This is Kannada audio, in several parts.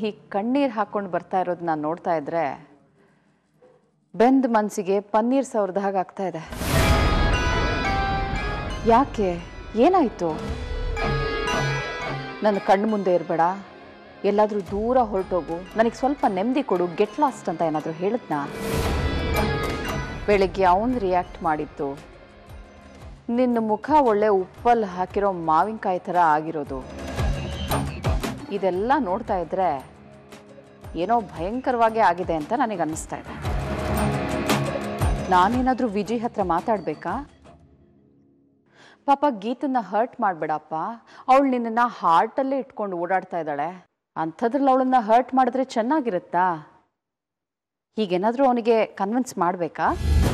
ಹೀಗೆ ಕಣ್ಣೀರು ಹಾಕ್ಕೊಂಡು ಬರ್ತಾ ಇರೋದು ನಾನು ನೋಡ್ತಾ ಇದ್ರೆ ಬೆಂದ ಮನಸ್ಸಿಗೆ ಪನ್ನೀರ್ ಸವರ್ದ ಹಾಗೆ ಆಗ್ತಾ ಇದೆ ಯಾಕೆ ಏನಾಯಿತು ನನ್ನ ಕಣ್ಣು ಮುಂದೆ ಇರಬೇಡ ಎಲ್ಲಾದರೂ ದೂರ ಹೊರಟೋಗು ನನಗೆ ಸ್ವಲ್ಪ ನೆಮ್ಮದಿ ಕೊಡು ಗೆಟ್ ಲಾಸ್ಟ್ ಅಂತ ಏನಾದರೂ ಹೇಳಿದ್ನಾ ಬೆಳಿಗ್ಗೆ ಅವನು ರಿಯಾಕ್ಟ್ ಮಾಡಿತ್ತು ನಿನ್ನ ಮುಖ ಒಳ್ಳೆ ಉಪ್ಪಲ್ಲಿ ಹಾಕಿರೋ ಮಾವಿನಕಾಯಿ ಥರ ಆಗಿರೋದು ಇದೆಲ್ಲ ನೋಡ್ತಾ ಇದ್ರೆ ಏನೋ ಭಯಂಕರವಾಗಿ ಆಗಿದೆ ಅಂತ ನನಗೆ ಅನ್ನಿಸ್ತಾ ಇದೆ ನಾನೇನಾದರೂ ವಿಜಯ್ ಹತ್ರ ಮಾತಾಡಬೇಕಾ ಪಾಪ ಗೀತನ್ನ ಹರ್ಟ್ ಮಾಡಬೇಡಪ್ಪ ಅವಳು ನಿನ್ನನ್ನು ಹಾರ್ಟಲ್ಲೇ ಇಟ್ಕೊಂಡು ಓಡಾಡ್ತಾ ಇದ್ದಾಳೆ ಅಂಥದ್ರಲ್ಲಿ ಅವಳನ್ನ ಹರ್ಟ್ ಮಾಡಿದ್ರೆ ಚೆನ್ನಾಗಿರುತ್ತಾ ಹೀಗೇನಾದರೂ ಅವನಿಗೆ ಕನ್ವಿನ್ಸ್ ಮಾಡಬೇಕಾ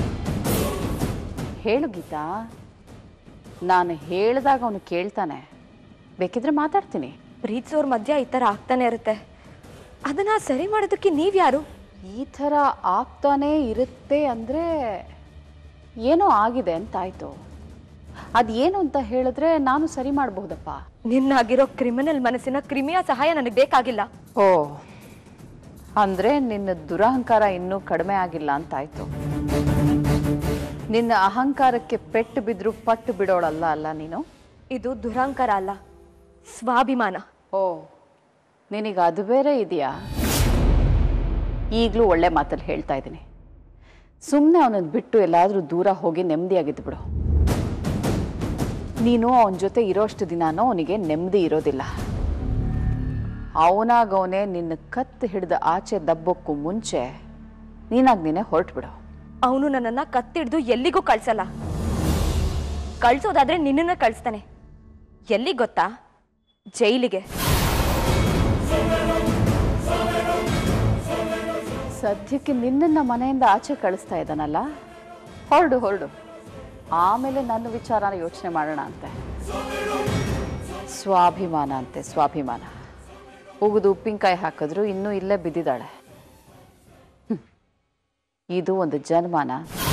ಹೇಳು ಗೀತಾ ನಾನು ಹೇಳಿದಾಗ ಅವನು ಕೇಳ್ತಾನೆ ಬೇಕಿದ್ರೆ ಮಾತಾಡ್ತೀನಿ ಪ್ರೀತಿಸೋರ್ ಮಧ್ಯ ಈ ಥರ ಆಗ್ತಾನೆ ಇರುತ್ತೆ ಅದನ್ನ ಸರಿ ಮಾಡೋದಕ್ಕೆ ನೀವ್ಯಾರು ಈ ಥರ ಆಗ್ತಾನೇ ಇರುತ್ತೆ ಅಂದರೆ ಏನೋ ಆಗಿದೆ ಅಂತಾಯ್ತು ಅದೇನು ಅಂತ ಹೇಳಿದ್ರೆ ನಾನು ಸರಿ ಮಾಡಬಹುದಪ್ಪ ನಿನ್ನಾಗಿರೋ ಕ್ರಿಮಿನಲ್ ಮನಸ್ಸಿನ ಕ್ರಿಮಿಯ ಸಹಾಯ ನನಗೆ ಬೇಕಾಗಿಲ್ಲ ಓ ಅಂದರೆ ನಿನ್ನ ದುರಹಂಕಾರ ಇನ್ನೂ ಕಡಿಮೆ ಆಗಿಲ್ಲ ಅಂತಾಯ್ತು ನಿನ್ನ ಅಹಂಕಾರಕ್ಕೆ ಪೆಟ್ಟು ಬಿದ್ದರೂ ಪಟ್ಟು ಬಿಡೋಳಲ್ಲ ಅಲ್ಲ ನೀನು ಇದು ದುರಹಂಕಾರ ಅಲ್ಲ ಸ್ವಾಭಿಮಾನ ಓ ನಿನಗೆ ಅದು ಬೇರೆ ಇದೆಯಾ ಈಗಲೂ ಒಳ್ಳೆ ಮಾತಲ್ಲಿ ಹೇಳ್ತಾ ಇದ್ದೀನಿ ಸುಮ್ಮನೆ ಅವನನ್ನು ಬಿಟ್ಟು ಎಲ್ಲಾದರೂ ದೂರ ಹೋಗಿ ನೆಮ್ಮದಿಯಾಗಿದ್ದು ಬಿಡು ನೀನು ಅವನ ಜೊತೆ ಇರೋಷ್ಟು ದಿನಾನೂ ಅವನಿಗೆ ನೆಮ್ಮದಿ ಇರೋದಿಲ್ಲ ಅವನಾಗವನೇ ನಿನ್ನ ಕತ್ತು ಹಿಡಿದ ಆಚೆ ದಬ್ಬಕ್ಕೂ ಮುಂಚೆ ನೀನಾಗ ನೀನೇ ಹೊರಟು ಬಿಡು ಅವನು ನನ್ನನ್ನ ಕತ್ತಿಡ್ದು ಎಲ್ಲಿಗೂ ಕಳ್ಸಲ್ಲ ಕಳ್ಸೋದಾದ್ರೆ ನಿನ್ನನ್ನ ಕಳಿಸ್ತಾನೆ ಎಲ್ಲಿ ಗೊತ್ತಾ ಜೈಲಿಗೆ ಸದ್ಯಕ್ಕೆ ನಿನ್ನನ್ನು ಮನೆಯಿಂದ ಆಚೆ ಕಳಿಸ್ತಾ ಇದ್ದಾನಲ್ಲ ಹೊರಡು ಹೊರಡು ಆಮೇಲೆ ನನ್ನ ವಿಚಾರನ ಯೋಚನೆ ಮಾಡೋಣ ಅಂತೆ ಸ್ವಾಭಿಮಾನ ಅಂತೆ ಸ್ವಾಭಿಮಾನ ಉಗಿದು ಉಪ್ಪಿನಕಾಯಿ ಹಾಕಿದ್ರು ಇನ್ನೂ ಇಲ್ಲೇ ಬಿದ್ದಿದ್ದಾಳೆ ಹ್ಮ್. ಇದು ಒಂದು ಜನ್ಮಾನ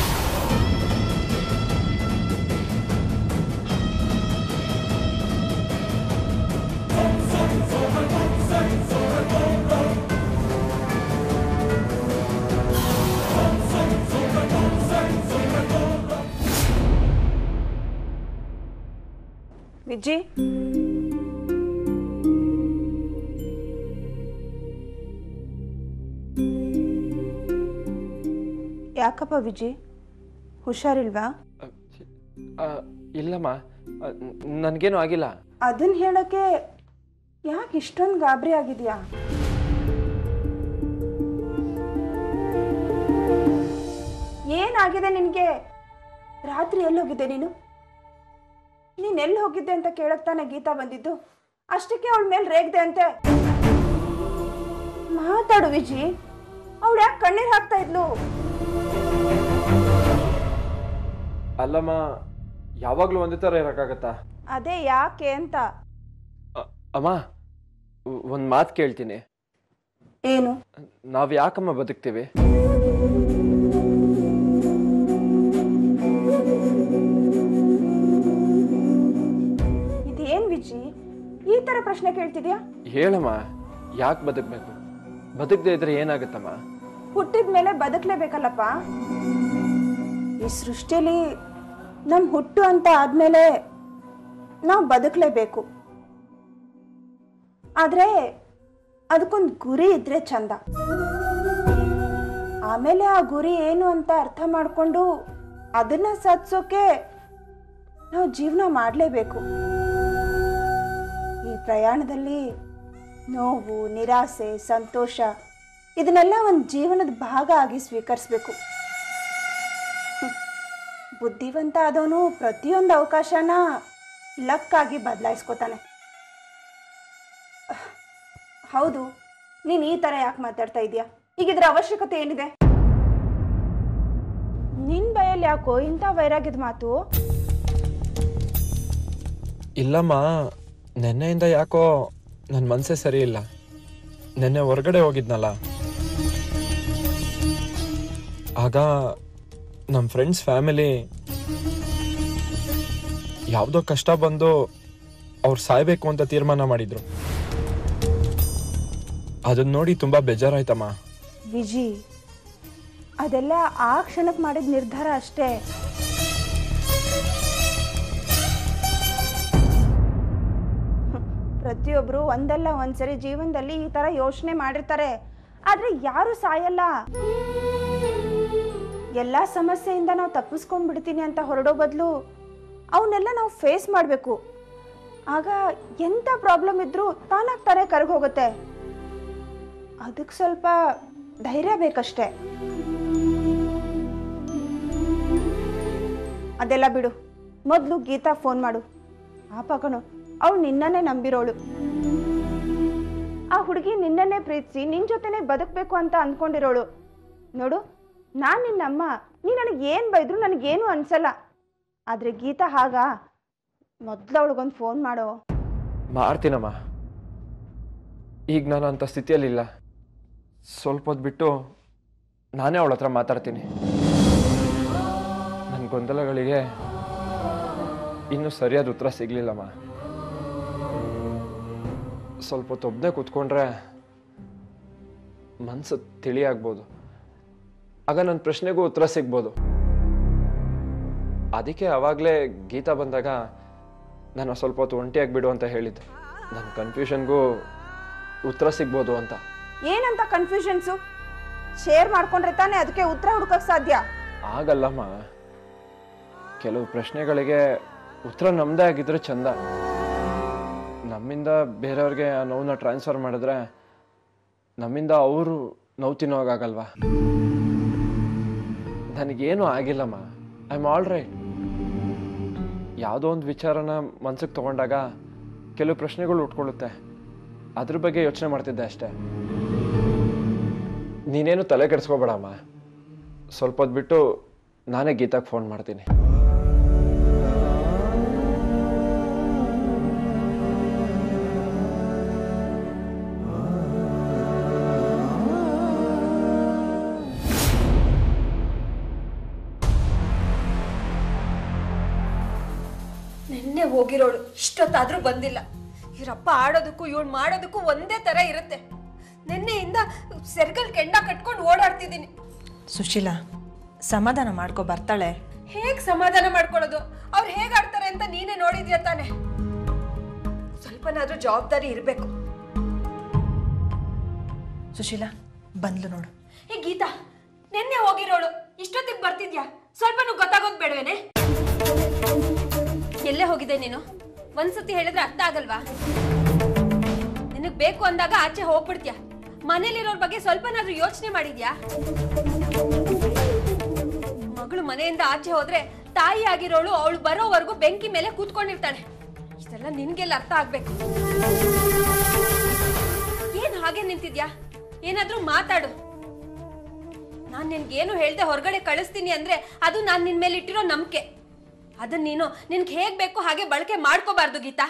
ವಿಜ್ಜಿ ಯಾಕಪ್ಪ ವಿಜಿ ಹುಷಾರಿಲ್ವಾ ಆ, ಇಲ್ಲಮ್ಮ ನನಗೇನು ಆಗಿಲ್ಲ ಅದನ್ನ ಹೇಳಕ್ಕೆ ಯಾಕೆ ಇಷ್ಟೊಂದು ಗಾಬರಿ ಆಗಿದ್ಯಾ ಏನಾಗಿದೆ ನಿನಗೆ ರಾತ್ರಿ ಎಲ್ಲಿ ಹೋಗಿದ್ದೆ ನೀನು ನೀನ್ ಎಲ್ಲಿ ಹೋಗಿದ್ದೆ ಅಂತ ಕೇಳಕ್ ತಾನೆ ಗೀತಾ ಬಂದಿದ್ದು ಅಷ್ಟಕ್ಕೆ ಅವಳ ಮೇಲೆ ರೇಗ್ದೆ ಅಂತೆ ಮಾತಾಡು ವಿಜಿ ಅವಳು ಯಾಕೆ ಕಣ್ಣೀರ್ ಹಾಕ್ತಾ ಇದ್ಲು ಅಲ್ಲಮ್ಮ ಯಾವಾಗಲೂ ಒಂದೇ ಥರ ಇರೋಕ್ಕಾಗತ್ತಾ ಅದೇ ಯಾಕೆ ಅಂತ ಅ- ಅಮ್ಮ ಒಂದು ಮಾತು ಕೇಳ್ತೀನಿ ಏನು ನಾವು ಯಾಕಮ್ಮ ಬದುಕ್ತೀವಿ ಇದೇನ್ ವಿಜಿ ಈ ತರ ಪ್ರಶ್ನೆ ಕೇಳ್ತಿದ್ಯಾ ಹೇಳಮ್ಮ ಯಾಕೆ ಬದುಕಬೇಕು ಬದುಕದೇ ಇದ್ರೆ ಏನಾಗುತ್ತಮ್ಮ ಹುಟ್ಟಿದ ಮೇಲೆ ಬದುಕಲೇಬೇಕಲ್ಲಪ್ಪ ಈ ಸೃಷ್ಟಿಲಿ ನಮ್ ಹುಟ್ಟು ಅಂತ ಆದ್ಮೇಲೆ ನಾವು ಬದುಕಲೇಬೇಕು ಆದ್ರೆ ಅದಕ್ಕೊಂದು ಗುರಿ ಇದ್ರೆ ಚಂದ ಆಮೇಲೆ ಆ ಗುರಿ ಏನು ಅಂತ ಅರ್ಥ ಮಾಡ್ಕೊಂಡು ಅದನ್ನ ಸಾಧಿಸೋಕೆ ನಾವು ಜೀವನ ಮಾಡಲೇಬೇಕು ಈ ಪ್ರಯಾಣದಲ್ಲಿ ನೋವು ನಿರಾಸೆ ಸಂತೋಷ ಇದನ್ನೆಲ್ಲ ಒಂದು ಜೀವನದ ಭಾಗ ಆಗಿ ಸ್ವೀಕರಿಸ್ಬೇಕು ಹ್ಮ್. ಬುದ್ಧಿವಂತ ಆದವನು ಪ್ರತಿಯೊಂದು ಅವಕಾಶನ ಲಕ್ ಆಗಿ ಬದಲಾಯಿಸ್ಕೋತಾನೆ ಹೌದು ನೀನು ಈ ಥರ ಯಾಕೆ ಮಾತಾಡ್ತಾ ಇದೀಯಾ ಈಗ ಇದ್ರ ಅವಶ್ಯಕತೆ ಏನಿದೆ ನಿನ್ ಬಯಲ್ಲಿ ಯಾಕೋ ಇಂಥ ವೈರಾಗ್ಯದ ಮಾತು ಇಲ್ಲಮ್ಮ ನೆನ್ನೆಯಿಂದ ಯಾಕೋ ನನ್ನ ಮನಸ್ಸೇ ಸರಿ ಇಲ್ಲ ನೆನ್ನೆ ಹೊರಗಡೆ ಹೋಗಿದ್ನಲ್ಲ ಆಗ ನಮ್ಮ ಫ್ರೆಂಡ್ಸ್ ಫ್ಯಾಮಿಲಿ ಯಾವುದೋ ಕಷ್ಟ ಬಂದು ಅವ್ರು ಸಾಯ್ಬೇಕು ಅಂತ ತೀರ್ಮಾನ ಮಾಡಿದ್ರು ಅದನ್ನ ನೋಡಿ ತುಂಬಾ ಬೇಜಾರಾಯ್ತಮ್ಮ ವಿಜಿ ಅದೆಲ್ಲ ಆ ಕ್ಷಣಕ್ಕೆ ಮಾಡಿದ ನಿರ್ಧಾರ ಅಷ್ಟೇ ಹ್ಮ್. ಪ್ರತಿಯೊಬ್ರು ಒಂದಲ್ಲ ಒಂದ್ಸರಿ ಜೀವನದಲ್ಲಿ ಈ ತರ ಯೋಚನೆ ಮಾಡಿರ್ತಾರೆ ಆದ್ರೆ ಯಾರು ಸಾಯಲ್ಲ ಎಲ್ಲ ಸಮಸ್ಯೆಯಿಂದ ನಾವು ತಪ್ಪಿಸ್ಕೊಂಡ್ ಬಿಡ್ತೀನಿ ಅಂತ ಹೊರಡೋ ಬದಲು ಅವನ್ನೆಲ್ಲ ನಾವು ಫೇಸ್ ಮಾಡಬೇಕು ಆಗ ಎಂಥ ಪ್ರಾಬ್ಲಮ್ ಇದ್ರೂ ತಾನಾಗ್ ತಾನೇ ಕರಗೋಗುತ್ತೆ ಅದಕ್ಕೆ ಸ್ವಲ್ಪ ಧೈರ್ಯ ಬೇಕಷ್ಟೆ ಅದೆಲ್ಲ ಬಿಡು ಮೊದಲು ಗೀತಾ ಫೋನ್ ಮಾಡು ಪಾಪ ಕಣು ಅವಳು ನಿನ್ನನ್ನೇ ನಂಬಿರೋಳು ಆ ಹುಡುಗಿ ನಿನ್ನನ್ನೇ ಪ್ರೀತಿಸಿ ನಿನ್ನ ಜೊತೆನೇ ಬದುಕಬೇಕು ಅಂತ ಅಂದ್ಕೊಂಡಿರೋಳು ನೋಡು ನಾನು ನಿನ್ನಮ್ಮ ನೀ ನನಗೆ ಏನು ಬೈದ್ರು ನನಗೇನು ಅನ್ಸಲ್ಲ ಆದರೆ ಗೀತಾ ಹಾಗ ಮೊದಲು ಅವಳಿಗೊಂದು ಫೋನ್ ಮಾಡೋ ಮಾಡ್ತೀನಮ್ಮ ಈಗ ನಾನು ಅಂಥ ಸ್ಥಿತಿಯಲ್ಲಿಲ್ಲ ಸ್ವಲ್ಪ ಹೊತ್ತು ಬಿಟ್ಟು ನಾನೇ ಅವಳ ಹತ್ರ ಮಾತಾಡ್ತೀನಿ ನನ್ನ ಗೊಂದಲಗಳಿಗೆ ಇನ್ನೂ ಸರಿಯಾದ ಉತ್ತರ ಸಿಗ್ಲಿಲ್ಲಮ್ಮ ಸ್ವಲ್ಪ ಹೊತ್ತು ಒಬ್ಬನೇ ಕೂತ್ಕೊಂಡ್ರೆ ಮನಸ್ಸು ತಿಳಿ ಆಗ್ಬೋದು ಆಗ ನನ್ನ ಪ್ರಶ್ನೆಗೂ ಉತ್ತರ ಸಿಗ್ಬೋದು ಅದಕ್ಕೆ ಅವಾಗಲೇ ಗೀತಾ ಬಂದಾಗ ನಾನು ಸ್ವಲ್ಪ ಹೊತ್ತು ಒಂಟಿಯಾಗಿ ಬಿಡು ಅಂತ ಹೇಳಿದ್ದು ನನ್ನ ಕನ್ಫ್ಯೂಷನ್ಗೂ ಉತ್ತರ ಸಿಗ್ಬೋದು ಅಂತ ಏನಂತ ಕನ್ಫ್ಯೂಷನ್ಸು ಶೇರ್ ಮಾಡ್ಕೊಂಡ್ರೆ ತಾನೇ ಅದಕ್ಕೆ ಉತ್ತರ ಹುಡುಕಕ್ಕೆ ಸಾಧ್ಯ ಆಗಲ್ಲಮ್ಮ ಕೆಲವು ಪ್ರಶ್ನೆಗಳಿಗೆ ಉತ್ತರ ನಮ್ಮದೇ ಆಗಿದ್ರೆ ಚಂದ ನಮ್ಮಿಂದ ಬೇರೆಯವ್ರಿಗೆ ಆ ನೋವನ್ನ ಟ್ರಾನ್ಸ್ಫರ್ ಮಾಡಿದ್ರೆ ನಮ್ಮಿಂದ ಅವರು ನೋವು ತಿನ್ನೋವಾಗಲ್ವಾ ನನಗೇನು ಆಗಿಲ್ಲಮ್ಮ ಐ ಆಮ್ ಆಲ್ ರೈಟ್ ಯಾವುದೋ ಒಂದು ವಿಚಾರನ ಮನ್ಸಿಗೆ ತಗೊಂಡಾಗ ಕೆಲವು ಪ್ರಶ್ನೆಗಳು ಉಟ್ಕೊಳ್ಳುತ್ತೆ ಅದ್ರ ಬಗ್ಗೆ ಯೋಚನೆ ಮಾಡ್ತಿದ್ದೆ ಅಷ್ಟೇ ನೀನೇನು ತಲೆ ಕೆಡಿಸ್ಕೋಬೇಡಮ್ಮ ಸ್ವಲ್ಪ ಹೊತ್ತು ಬಿಟ್ಟು ನಾನೇ ಗೀತಾಗೆ ಫೋನ್ ಮಾಡ್ತೀನಿ ನಿನ್ನೆ ಹೋಗಿರೋಳು ಇಷ್ಟೊತ್ತಾದ್ರೂ ಬಂದಿಲ್ಲ ಇವರಪ್ಪ ಆಡೋದಕ್ಕೂ ಇವಳು ಮಾಡೋದಕ್ಕೂ ಒಂದೇ ತರ ಇರುತ್ತೆ ನಿನ್ನೆಯಿಂದ ಸೆರ್ಗಲ್ ಕೆಂಡ ಕಟ್ಕೊಂಡು ಓಡಾಡ್ತಿದ್ದೀನಿ ಸುಶೀಲಾ ಸಮಾಧಾನ ಮಾಡ್ಕೊ ಬರ್ತಾಳೆ ಹೇಗ್ ಸಮಾಧಾನ ಮಾಡ್ಕೊಳ್ಳೋದು ಅವ್ರು ಹೇಗ್ ಆಡ್ತಾರೆ ಅಂತ ನೀನೇ ನೋಡಿದ್ಯಾ ತಾನೆ ಸ್ವಲ್ಪನಾದ್ರೂ ಜವಾಬ್ದಾರಿ ಇರಬೇಕು ಸುಶೀಲಾ ಬಂದ್ಲು ನೋಡು ಹೇ ಗೀತಾ ನಿನ್ನೆ ಹೋಗಿರೋಳು ಇಷ್ಟೊತ್ತಿಗೆ ಬರ್ತಿದ್ಯಾ ಸ್ವಲ್ಪನೂ ಗೊತ್ತಾಗೋದ್ ಬೇಡವೇನೆ ಎಲ್ಲೇ ಹೋಗಿದೆ ನೀನು ಒಂದ್ಸತಿ ಹೇಳಿದ್ರೆ ಅರ್ಥ ಆಗಲ್ವಾ ನಿನಗ್ ಬೇಕು ಅಂದಾಗ ಆಚೆ ಹೋಗ್ಬಿಡ್ತೀಯ ಮನೇಲಿರೋರ್ ಬಗ್ಗೆ ಸ್ವಲ್ಪನಾದ್ರೂ ಯೋಚನೆ ಮಾಡಿದ್ಯಾ ಮಗಳು ಮನೆಯಿಂದ ಆಚೆ ಹೋದ್ರೆ ತಾಯಿ ಆಗಿರೋಳು ಅವಳು ಬರೋವರೆಗೂ ಬೆಂಕಿ ಮೇಲೆ ಕೂತ್ಕೊಂಡಿರ್ತಾಳೆ ಇದೆಲ್ಲ ನಿನ್ಗೆಲ್ಲ ಅರ್ಥ ಆಗ್ಬೇಕು ಏನ್ ಹಾಗೆ ನಿಂತಿದ್ಯಾ ಏನಾದ್ರೂ ಮಾತಾಡು ನಾನ್ ನಿನ್ಗೇನು ಹೇಳ್ದೆ ಹೊರಗಡೆ ಕಳಿಸ್ತೀನಿ ಅಂದ್ರೆ ಅದು ನಾನ್ ನಿನ್ ಮೇಲೆ ಇಟ್ಟಿರೋ ನಂಬಿಕೆ ಅದನ್ನ ನೀನು ನಿನ್ಗೆ ಹೇಗ್ ಬೇಕು ಹಾಗೆ ಬಳಕೆ ಮಾಡ್ಕೋಬಾರ್ದು ಗೀತಾ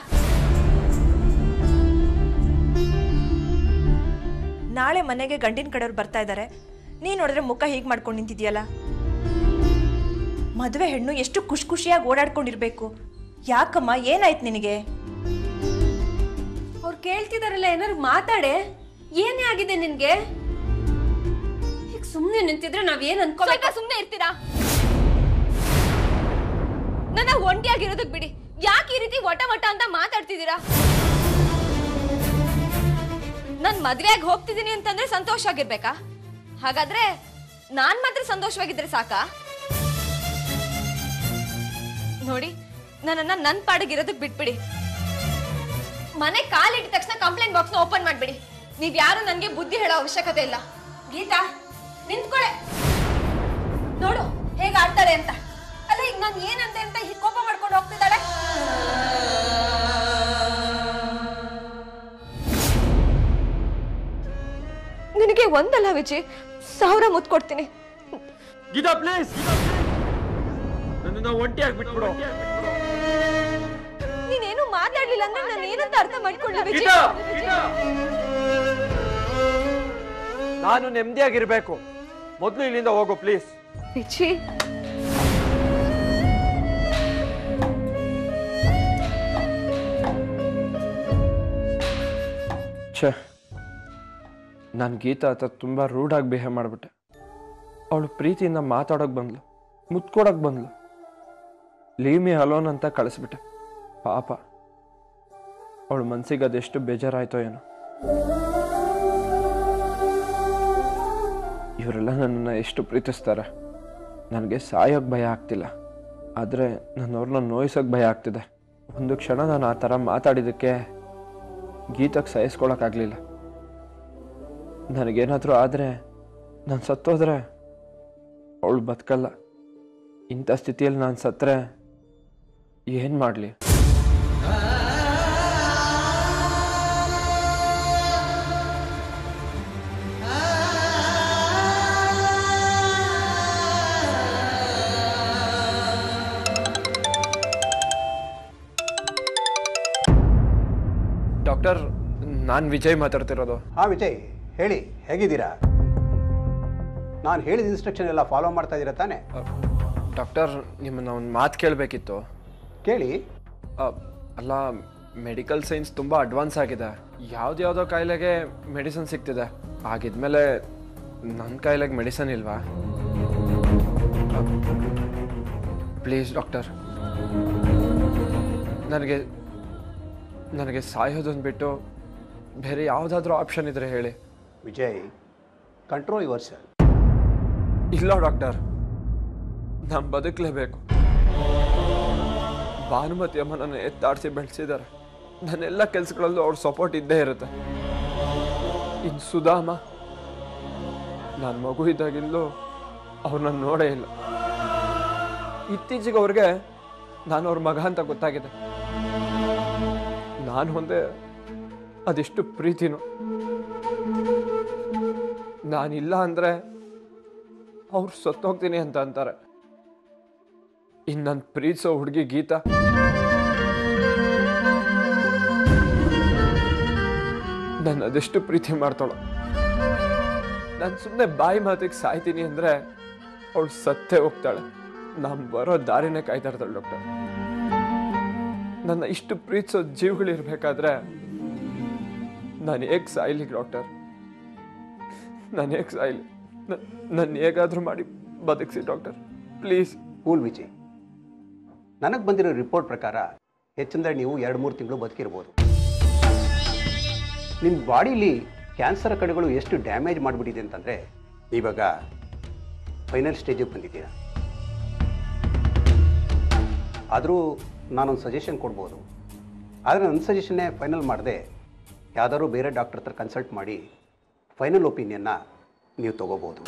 ನಾಳೆ ಮನೆಗೆ ಗಂಡಿನ ಕಡೆಯವ್ರು ಬರ್ತಾ ಇದ್ದಾರೆ ನೀ ನೋಡಿದ್ರೆ ಮುಖ ಹೀಗೆ ಮಾಡ್ಕೊಂಡು ನಿಂತಿದ್ಯಲ್ಲ ಮದುವೆ ಹೆಣ್ಣು ಎಷ್ಟು ಖುಷಿ ಖುಷಿಯಾಗಿ ಓಡಾಡ್ಕೊಂಡಿರ್ಬೇಕು ಯಾಕಮ್ಮ ಏನಾಯ್ತು ನಿನಗೆ ಅವ್ರು ಕೇಳ್ತಿದಾರಲ್ಲ ಏನಾದ್ರು ಮಾತಾಡೆ ಏನೇ ಆಗಿದೆ ನಿನ್ಗೆ ಈಗ ಸುಮ್ನೆ ನಿಂತಿದ್ರೆ ನಾವ್ ಏನ್ ಅನ್ಕೋಬೇಕು ಸುಮ್ನೆ ಇರ್ತೀರಾ ನನ್ನ ಒಂಟಿಯಾಗಿರೋದಕ್ ಬಿಡಿ ಯಾಕೆ ಈ ರೀತಿ ವಟ ವಟ ಅಂತ ಮಾತಾಡ್ತಿದ್ದೀರಾ ನಾನ್ ಮದ್ವೆಯಾಗಿ ಹೋಗ್ತಿದ್ದೀನಿ ಅಂತಂದ್ರೆ ಸಂತೋಷ ಆಗಿರ್ಬೇಕಾ ಹಾಗಾದ್ರೆ ನಾನ್ ಮಾತ್ರ ಸಂತೋಷವಾಗಿದ್ರೆ ಸಾಕಾ ನೋಡಿ ನನ್ನನ್ನ ನನ್ ಪಾಡಿಗಿರೋದಕ್ ಬಿಟ್ಬಿಡಿ ಮನೆ ಕಾಲಿಟ್ಟ ತಕ್ಷಣ ಕಂಪ್ಲೇಂಟ್ ಬಾಕ್ಸ್ ನ ಓಪನ್ ಮಾಡ್ಬಿಡಿ ನೀವ್ ಯಾರು ನನ್ಗೆ ಬುದ್ಧಿ ಹೇಳೋ ಅವಶ್ಯಕತೆ ಇಲ್ಲ ಗೀತಾ ನಿಂತ್ಕೊಳೆ ನೋಡು ಹೇಗ್ ಆಡ್ತಾಳೆ ಅಂತ ಅಲ್ಲ ಈಗ ನಾನ್ ಏನಂತೆ ಅಂತ ಹೀಗ್ ಕೋಪ ಮಾಡ್ಕೊಂಡು ಹೋಗ್ತಿದ್ದಾಳೆ ನಿನಗೆ ಒಂದಲ್ಲ ವಿಜಿ ಸಾವಿರ ಮುತ್ ಕೊಡ್ತೀನಿ ಗೀತಾ ಪ್ಲೀಸ್ ನನ್ನನ್ನ ಒಂಟಿಯಾಗಿ ಬಿಟ್ಬಿಡು ನೀನೇನು ಮಾತಾಡ್ಲಿಲ್ಲ ಅಂದ್ರೆ ನಾನು ಏನಂತ ಅರ್ಥ ಮಾಡ್ಕೊಳ್ಳಿ ವಿಜಿ ಗೀತಾ ನಾನು ನೆಮ್ಮದಿಯಾಗಿರ್ಬೇಕು ಮೊದಲು ಇಲ್ಲಿಂದ ಹೋಗು ಪ್ಲೀಸ್ ವಿಜಿ ಛೇ ನಾನು ಗೀತಾ ಹತ್ರ ತುಂಬ ರೂಡಾಗಿ ಬಿಹೇವ್ ಮಾಡಿಬಿಟ್ಟೆ ಅವಳು ಪ್ರೀತಿಯಿಂದ ಮಾತಾಡೋಕೆ ಬಂದ್ಲು ಮುತ್ಕೊಡೋಕೆ ಬಂದ್ಲು ಲೀವ್ ಮಿ ಅಲೋನ್ ಅಂತ ಕಳಿಸ್ಬಿಟ್ಟೆ ಪಾಪ ಅವಳ ಮನ್ಸಿಗೆ ಅದೆಷ್ಟು ಬೇಜಾರಾಯ್ತೋ ಏನೋ ಇವರೆಲ್ಲ ನನ್ನನ್ನು ಎಷ್ಟು ಪ್ರೀತಿಸ್ತಾರೆ ನನಗೆ ಸಾಯೋಕ್ಕೆ ಭಯ ಆಗ್ತಿಲ್ಲ ಆದರೆ ನನ್ನವ್ರನ್ನ ನೋಯಿಸೋಕೆ ಭಯ ಆಗ್ತಿದೆ ಒಂದು ಕ್ಷಣ ನಾನು ಆ ಥರ ಮಾತಾಡಿದ್ದಕ್ಕೆ ಗೀತಕ್ಕೆ ಸಹಿಸ್ಕೊಳಕ್ಕಾಗಲಿಲ್ಲ ನನಗೇನಾದರೂ ಆದರೆ ನಾನು ಸತ್ತೋದ್ರೆ ಅವಳು ಬದುಕಲ್ಲ ಇಂಥ ಸ್ಥಿತಿಯಲ್ಲಿ ನಾನು ಸತ್ತರೆ ಏನು ಮಾಡಲಿ ಡಾಕ್ಟರ್ ನಾನು ವಿಜಯ್ ಮಾತಾಡ್ತಿರೋದು ಹಾಂ ವಿಜಯ್ ಹೇಳಿ ಹೇಗಿದ್ದೀರಾ ನಾನು ಹೇಳಿದ ಇನ್ಸ್ಟ್ರಕ್ಷನ್ ಎಲ್ಲ ಫಾಲೋ ಮಾಡ್ತಾ ಇದ್ದೀರಾ ತಾನೇ ಡಾಕ್ಟರ್ ನಿಮ್ಮನ್ನ ಒಂದು ಮಾತು ಕೇಳಬೇಕಿತ್ತು ಕೇಳಿ ಅಲ್ಲ ಮೆಡಿಕಲ್ ಸೈನ್ಸ್ ತುಂಬ ಅಡ್ವಾನ್ಸ್ ಆಗಿದೆ ಯಾವ್ದ್ಯಾವುದೋ ಕಾಯಿಲೆಗೆ ಮೆಡಿಸನ್ ಸಿಗ್ತಿದೆ ಆಗಿದ್ಮೇಲೆ ನನ್ನ ಕಾಯಿಲೆಗೆ ಮೆಡಿಸನ್ ಇಲ್ವಾ ಪ್ಲೀಸ್ ಡಾಕ್ಟರ್ ನನಗೆ ನನಗೆ ಸಾಯೋದನ್ನು ಬಿಟ್ಟು ಬೇರೆ ಯಾವುದಾದ್ರೂ ಆಪ್ಷನ್ ಇದ್ರೆ ಹೇಳಿ ವಿಜಯ್ ಕಂಟ್ರೋಲ್ ಯುವರ್ ಸೆಲ್ ಇಲ್ಲ ಡಾಕ್ಟರ್ ನಾನು ಬದುಕಲೇಬೇಕು ಭಾನುಮತಿ ಅಮ್ಮ ನನ್ನ ಎತ್ತಾಡಿಸಿ ಬೆಳೆಸಿದ್ದಾರೆ ನನ್ನೆಲ್ಲ ಕೆಲಸಗಳಲ್ಲೂ ಅವ್ರ ಸಪೋರ್ಟ್ ಇದ್ದೇ ಇರುತ್ತೆ ಇನ್ನು ಸುಧಾಮ ನಾನು ಮಗು ಇದ್ದಾಗಿಂದಲೂ ಅವ್ರು ನಾನು ನೋಡೇ ಇಲ್ಲ ಇತ್ತೀಚೆಗೆ ಅವ್ರಿಗೆ ನಾನು ಅವ್ರ ಮಗ ಅಂತ ಗೊತ್ತಾಗಿದೆ ನಾನು ಒಂದೇ ಅದೆಷ್ಟು ಪ್ರೀತಿನೂ ನಾನಿಲ್ಲ ಅಂದರೆ ಅವ್ರು ಸತ್ತೋಗ್ತೀನಿ ಅಂತ ಅಂತಾರೆ ಇನ್ನು ನನ್ನ ಪ್ರೀತಿಸೋ ಹುಡುಗಿ ಗೀತಾ ನನ್ನ ಅದೆಷ್ಟು ಪ್ರೀತಿ ಮಾಡ್ತಾಳು ನಾನು ಸುಮ್ಮನೆ ಬಾಯಿ ಮಾತಿಗೆ ಸಾಯ್ತೀನಿ ಅಂದರೆ ಅವಳು ಸತ್ತೇ ಹೋಗ್ತಾಳೆ ನಾನು ಬರೋ ದಾರಿನೇ ಕಾಯ್ತಾ ಇರ್ತಾಳೆ ಡಾಕ್ಟರ್ ನನ್ನ ಇಷ್ಟು ಪ್ರೀತಿಸೋ ಜೀವಗಳಿರ್ಬೇಕಾದ್ರೆ ನಾನು ಹೇಗೆ ಸಾಯ್ಲಿ ಡಾಕ್ಟರ್ ನಾನು ಹೇಗೆ ಸಾಯ್ಲಿ ನನ್ನ ಹೇಗಾದರೂ ಮಾಡಿ ಬದುಕಿಸಿ ಡಾಕ್ಟರ್ ಪ್ಲೀಸ್ ಕೂಲ್ ವಿಜಯ್ ನನಗೆ ಬಂದಿರೋ ರಿಪೋರ್ಟ್ ಪ್ರಕಾರ ಹೆಚ್ಚಂದ್ರೆ ನೀವು ಎರಡು ಮೂರು ತಿಂಗಳು ಬದುಕಿರ್ಬೋದು ನಿಮ್ಮ ಬಾಡಿಲಿ ಕ್ಯಾನ್ಸರ್ ಕಡೆಗಳು ಎಷ್ಟು ಡ್ಯಾಮೇಜ್ ಮಾಡಿಬಿಟ್ಟಿದೆ ಅಂತಂದರೆ ಇವಾಗ ಫೈನಲ್ ಸ್ಟೇಜಿಗೆ ಬಂದಿದ್ದೀರಾ ಆದರೂ ನಾನೊಂದು ಸಜೆಷನ್ ಕೊಡ್ಬೋದು ಆದರೆ ನನ್ನ ಸಜೆಷನ್ನೇ ಫೈನಲ್ ಮಾಡದೆ ಯಾವ್ದಾದ್ರು ಬೇರೆ ಡಾಕ್ಟರ್ ಹತ್ರ ಕನ್ಸಲ್ಟ್ ಮಾಡಿ ಫೈನಲ್ ಒಪಿನಿಯನ್ನ ನೀವು ತಗೋಬೋದು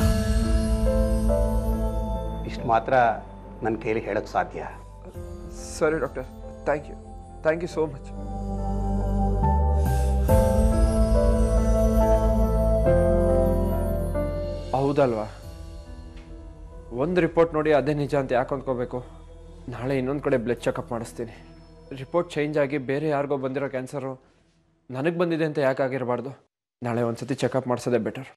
ಇಷ್ಟು ಮಾತ್ರ ನನ್ನ ಕೈಲಿ ಹೇಳೋಕ್ಕೆ ಸಾಧ್ಯ ಸರಿ doctor thank you thank you so much ಹೌದಲ್ವಾ ಒಂದು ರಿಪೋರ್ಟ್ ನೋಡಿ ಅದೇ ನಿಜ ಅಂತ ಯಾಕೆ ಅಂದ್ಕೋಬೇಕು ನಾಳೆ ಇನ್ನೊಂದು ಕಡೆ ಬ್ಲಡ್ ಚೆಕಪ್ ಮಾಡಿಸ್ತೀನಿ ರಿಪೋರ್ಟ್ ಚೇಂಜ್ ಆಗಿ ಬೇರೆ ಯಾರಿಗೋ ಬಂದಿರೋ ಕ್ಯಾನ್ಸರು ನನಗೆ ಬಂದಿದೆ ಅಂತ ಯಾಕೆ ಆಗಿರಬಾರ್ದು ನಾಳೆ ಒಂದ್ಸತಿ ಚೆಕಪ್ ಮಾಡಿಸೋದೇ ಬೆಟರ್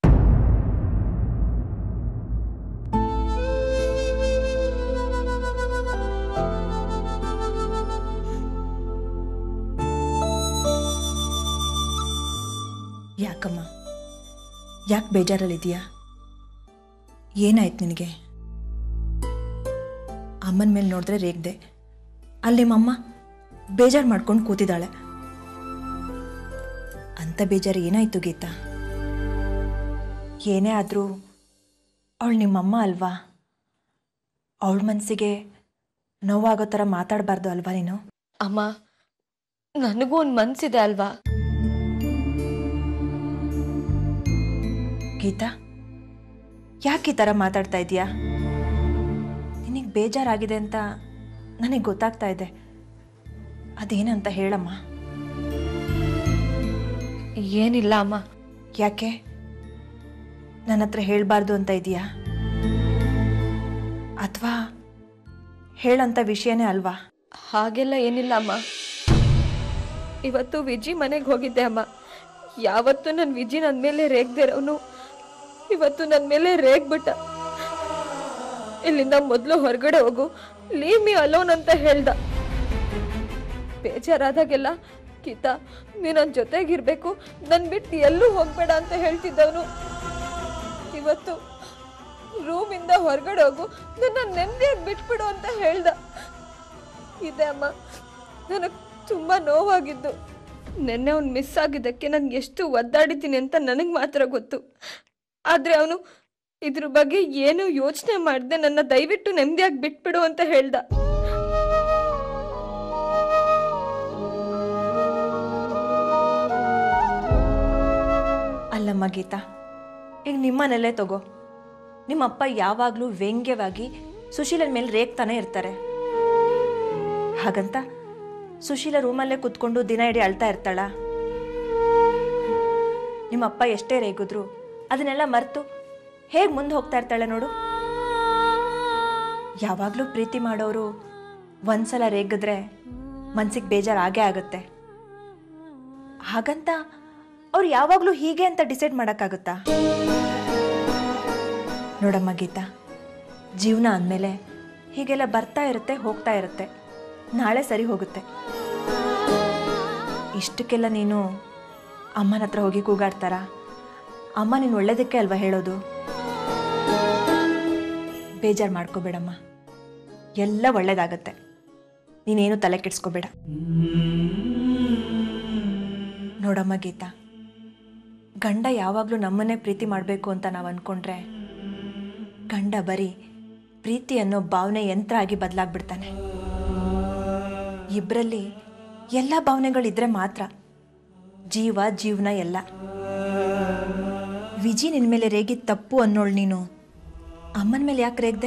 ಯಾಕಮ್ಮ ಯಾಕೆ ಬೇಜಾರಲ್ಲಿದೆಯಾ ಏನಾಯ್ತು ನಿನಗೆ ಅಮ್ಮನ ಮೇಲೆ ನೋಡಿದ್ರೆ ರೇಗ್ದೆ ಅಲ್ಲಿ ನಿಮ್ಮಮ್ಮ ಬೇಜಾರು ಮಾಡ್ಕೊಂಡು ಕೂತಿದ್ದಾಳೆ ಅಂತ ಬೇಜಾರು ಏನಾಯ್ತು ಗೀತಾ ಏನೇ ಆದರೂ ಅವಳು ನಿಮ್ಮಮ್ಮ ಅಲ್ವಾ ಅವಳ ಮನಸ್ಸಿಗೆ ನೋವಾಗೋ ಥರ ಮಾತಾಡಬಾರ್ದು ಅಲ್ವಾ ನೀನು ಅಮ್ಮ ನನಗೂ ಒಂದು ಮನ್ಸಿದೆ ಅಲ್ವಾ ಗೀತಾ ಯಾಕೆ ಈ ಥರ ಮಾತಾಡ್ತಾ ಇದೀಯಾ ನಿನಗೆ ಬೇಜಾರಾಗಿದೆ ಅಂತ ನನಗೆ ಗೊತ್ತಾಗ್ತಾ ಇದೆ ಅದೇನಂತ ಹೇಳಮ್ಮ ಏನಿಲ್ಲ ಅಮ್ಮ ಯಾಕೆ ನನ್ನ ಹತ್ರ ಹೇಳಬಾರ್ದು ಅಂತ ಇದೆಯಾ ಅಥವಾ ಹೇಳಂತ ವಿಷಯನೇ ಅಲ್ವಾ ಹಾಗೆಲ್ಲ ಏನಿಲ್ಲ ಅಮ್ಮ ಇವತ್ತು ವಿಜಿ ಮನೆಗೆ ಹೋಗಿದ್ದೆ ಅಮ್ಮ ಯಾವತ್ತು ನನ್ನ ವಿಜಿ ನನ್ನ ಮೇಲೆ ರೇಗ್ದಿರೋನು ಇವತ್ತು ನನ್ನ ಮೇಲೆ ರೇಗ್ಬಿಟ್ಟ ಇಲ್ಲಿಂದ ಮೊದಲು ಹೊರಗಡೆ ಹೋಗು ಲೀವ್ ಮಿ ಅಲೋನ್ ಅಂತ ಹೇಳ್ದ ಬೇಜಾರಾದಾಗೆಲ್ಲ ಗೀತಾ ನೀನ್ ನನ್ನ ಜೊತೆಗಿರ್ಬೇಕು ನನ್ ಬಿಟ್ಟು ಎಲ್ಲೂ ಹೋಗ್ಬೇಡ ಅಂತ ಹೇಳ್ತಿದ್ದವನು ಇವತ್ತು ರೂಮಿಂದ ಹೊರಗಡೆ ಹೋಗು ನನ್ನ ನೆಮ್ಮದಿಯಾಗಿ ಬಿಟ್ಬಿಡು ಅಂತ ಹೇಳ್ದ ಇದೆ ಅಮ್ಮ ನನಗೆ ತುಂಬಾ ನೋವಾಗಿದ್ದು ನೆನ್ನೆ ಅವ್ನು ಮಿಸ್ ಆಗಿದ್ದಕ್ಕೆ ನಾನು ಎಷ್ಟು ಒದ್ದಾಡಿದ್ದೀನಿ ಅಂತ ನನಗೆ ಮಾತ್ರ ಗೊತ್ತು ಆದ್ರೆ ಅವನು ಇದ್ರ ಬಗ್ಗೆ ಏನು ಯೋಚನೆ ಮಾಡದೆ ನನ್ನ ದಯವಿಟ್ಟು ನೆಮ್ಮದಿಯಾಗಿ ಬಿಟ್ಬಿಡು ಅಂತ ಹೇಳ್ದ ಅಲ್ಲಮ್ಮ ಗೀತಾ ಈಗ ನಿಮ್ಮನೆಲ್ಲೇ ತಗೋ ನಿಮ್ಮಪ್ಪ ಯಾವಾಗಲೂ ವ್ಯಂಗ್ಯವಾಗಿ ಸುಶೀಲನ ಮೇಲೆ ರೇಗ್ತಾನೆ ಇರ್ತಾರೆ ಹಾಗಂತ ಸುಶೀಲ ರೂಮಲ್ಲೇ ಕೂತ್ಕೊಂಡು ದಿನ ಇಡೀ ಅಳ್ತಾ ಇರ್ತಾಳ ನಿಮ್ಮಪ್ಪ ಎಷ್ಟೇ ರೇಗಿದ್ರು ಅದನ್ನೆಲ್ಲ ಮರೆತು ಹೇಗೆ ಮುಂದೆ ಹೋಗ್ತಾ ಇರ್ತಾಳೆ ನೋಡು ಯಾವಾಗಲೂ ಪ್ರೀತಿ ಮಾಡೋರು ಒಂದ್ಸಲ ರೇಗಿದ್ರೆ ಮನ್ಸಿಗೆ ಬೇಜಾರು ಆಗೇ ಆಗುತ್ತೆ ಹಾಗಂತ ಅವ್ರು ಯಾವಾಗಲೂ ಹೀಗೆ ಅಂತ ಡಿಸೈಡ್ ಮಾಡೋಕ್ಕಾಗುತ್ತಾ ನೋಡಮ್ಮ ಗೀತಾ ಜೀವನ ಅಂದಮೇಲೆ ಹೀಗೆಲ್ಲ ಬರ್ತಾ ಇರುತ್ತೆ ಹೋಗ್ತಾ ಇರುತ್ತೆ ನಾಳೆ ಸರಿ ಹೋಗುತ್ತೆ ಇಷ್ಟಕ್ಕೆಲ್ಲ ನೀನು ಅಮ್ಮನ ಹತ್ರ ಹೋಗಿ ಕೂಗಾಡ್ತಾರ ಅಮ್ಮ ನೀನು ಒಳ್ಳೇದಕ್ಕೆ ಅಲ್ವಾ ಹೇಳೋದು ಬೇಜಾರು ಮಾಡ್ಕೋಬೇಡಮ್ಮ ಎಲ್ಲ ಒಳ್ಳೇದಾಗತ್ತೆ ನೀನೇನು ತಲೆ ಕೆಡಿಸ್ಕೋಬೇಡ ನೋಡಮ್ಮ ಗೀತಾ ಗಂಡ ಯಾವಾಗಲೂ ನಮ್ಮನ್ನೇ ಪ್ರೀತಿ ಮಾಡಬೇಕು ಅಂತ ನಾವು ಅಂದ್ಕೊಂಡ್ರೆ ಗಂಡ ಬರೀ ಪ್ರೀತಿ ಅನ್ನೋ ಭಾವನೆ ಯಂತ್ರ ಆಗಿ ಬದಲಾಗ್ಬಿಡ್ತಾನೆ ಇಬ್ಬರಲ್ಲಿ ಎಲ್ಲ ಭಾವನೆಗಳಿದ್ರೆ ಮಾತ್ರ ಜೀವ ಜೀವನ ಎಲ್ಲ ವಿಜಿ ನಿನ್ನ ಮೇಲೆ ರೇಗಿದ್ ತಪ್ಪು ಅನ್ನೋಳು ನೀನು ಅಮ್ಮನ ಮೇಲೆ ಯಾಕೆ ರೇಗ್ದೆ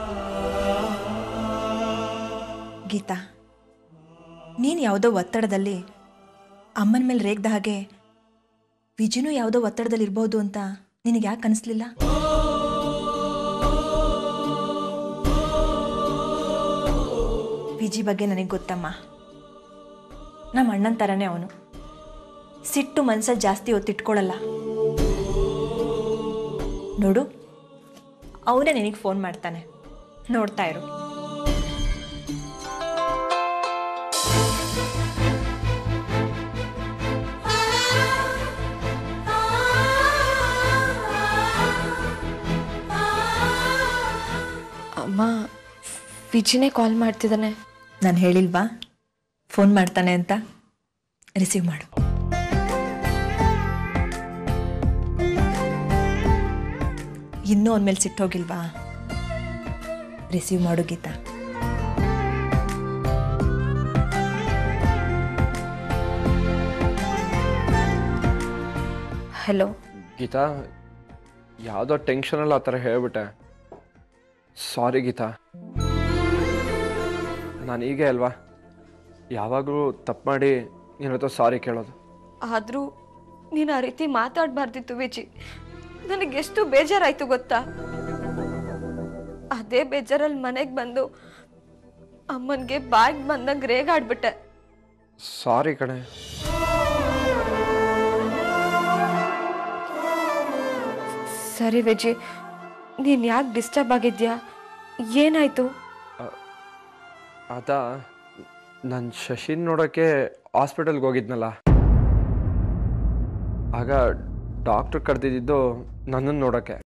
ಗೀತಾ ನೀನು ಯಾವುದೋ ಒತ್ತಡದಲ್ಲಿ ಅಮ್ಮನ ಮೇಲೆ ರೇಗ್ದ ಹಾಗೆ ವಿಜಿನೂ ಯಾವುದೋ ಒತ್ತಡದಲ್ಲಿ ಇರ್ಬೋದು ಅಂತ ನಿನಗೆ ಯಾಕೆ ಅನಿಸ್ಲಿಲ್ಲ ವಿಜಿ ಬಗ್ಗೆ ನನಗೆ ಗೊತ್ತಮ್ಮ ನಮ್ಮ ಅಣ್ಣನ ಥರನೇ ಅವನು ಸಿಟ್ಟು ಮನ್ಸಲ್ಲಿ ಜಾಸ್ತಿ ಹೊತ್ತಿಟ್ಕೊಳ್ಳಲ್ಲ ನೋಡು ಅವನೇ ನಿನಗೆ ಫೋನ್ ಮಾಡ್ತಾನೆ ನೋಡ್ತಾ ಇರು ಅಮ್ಮ ವಿಜಿನೇ ಕಾಲ್ ಮಾಡ್ತಿದ್ದಾನೆ ನಾನು ಹೇಳಿಲ್ವಾ ಫೋನ್ ಮಾಡ್ತಾನೆ ಅಂತ ರಿಸೀವ್ ಮಾಡು ಇನ್ನೂ ಅವನ ಮೇಲೆ ಸಿಟ್ಟೋಗಿಲ್ವಾ ರಿಸೀವ್ ಮಾಡು ಗೀತಾ ಹಲೋ ಗೀತಾ ಯಾವುದೋ ಟೆನ್ಷನಲ್ಲಿ ಆ ಥರ ಹೇಳ್ಬಿಟ್ಟೆ ಸಾರಿ ಗೀತಾ ನಾನು ಹೀಗೆ ಅಲ್ವಾ ಯಾವಾಗಲೂ ತಪ್ಪು ಮಾಡಿ ನಿನ್ನ ಹತ್ರ ಸಾರಿ ಕೇಳೋದು ಆದರೂ ನೀನು ಆ ರೀತಿ ಮಾತಾಡಬಾರ್ದಿತ್ತು ವಿಜಿ ನನಗೆ ಎಷ್ಟು ಬೇಜಾರಾಯ್ತು ಗೊತ್ತಾ ಅದೇ ಬೇಜಾರಲ್ಲಿ ಮನೆಗೆ ಬಂದು ಅಮ್ಮನಿಗೆ ಬಾಯಿಗೆ ಬಂದಂಗೆ ರೇಗಾಡ್ಬಿಟ್ಟೆ ಸಾರಿ ಕಣೆ ಸರಿ ವಿಜಿ ನೀನು ಯಾಕೆ ಡಿಸ್ಟರ್ಬ್ ಆಗಿದ್ಯಾ ಏನಾಯ್ತು ಅದ ನಾನು ಶಶಿನ್ ನೋಡೋಕ್ಕೆ ಹಾಸ್ಪಿಟಲ್ಗೆ ಹೋಗಿದ್ನಲ್ಲ ಆಗ ಡಾಕ್ಟ್ರ್ ಕರೆದಿದ್ದು ನನ್ನನ್ನು ನೋಡೋಕ್ಕೆ